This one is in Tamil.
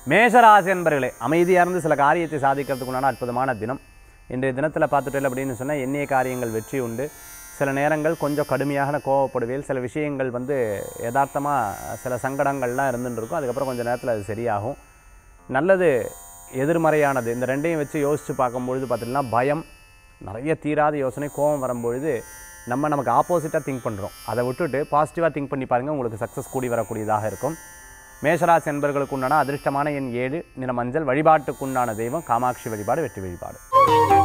மேஷராசி என்பர்களே அமைதியாக இருந்து சில காரியத்தை சாதிக்கிறதுக்கு உண்டான அற்புதமான தினம் இன்றைய தினத்தில் பார்த்துட்டேன் அப்படின்னு சொன்னால் எண்ணிய காரியங்கள் வெற்றி உண்டு சில நேரங்கள் கொஞ்சம் கடுமையாக கோவப்படுவேல் சில விஷயங்கள் வந்து யதார்த்தமாக சில சங்கடங்கள்லாம் இருந்துட்டு இருக்கும் அதுக்கப்புறம் கொஞ்சம் நேரத்தில் அது சரியாகும் நல்லது எதிர்மறையானது இந்த ரெண்டையும் வச்சு யோசித்து பார்க்கும்பொழுது பார்த்திங்கன்னா பயம் நிறைய தீராத யோசனை கோபம் வரும்பொழுது நம்ம நமக்கு ஆப்போசிட்டாக திங்க் பண்ணுறோம் அதை விட்டுட்டு பாசிட்டிவாக திங்க் பண்ணி பாருங்கள் உங்களுக்கு சக்ஸஸ் கூடி வரக்கூடியதாக இருக்கும் மேஷராசி என்பர்களுக்கு உண்டான அதிர்ஷ்டமான எண் ஏழு நிற மஞ்சள் வழிபாட்டுக்குண்டான தெய்வம் காமாட்சி வழிபாடு வெற்றி வழிபாடு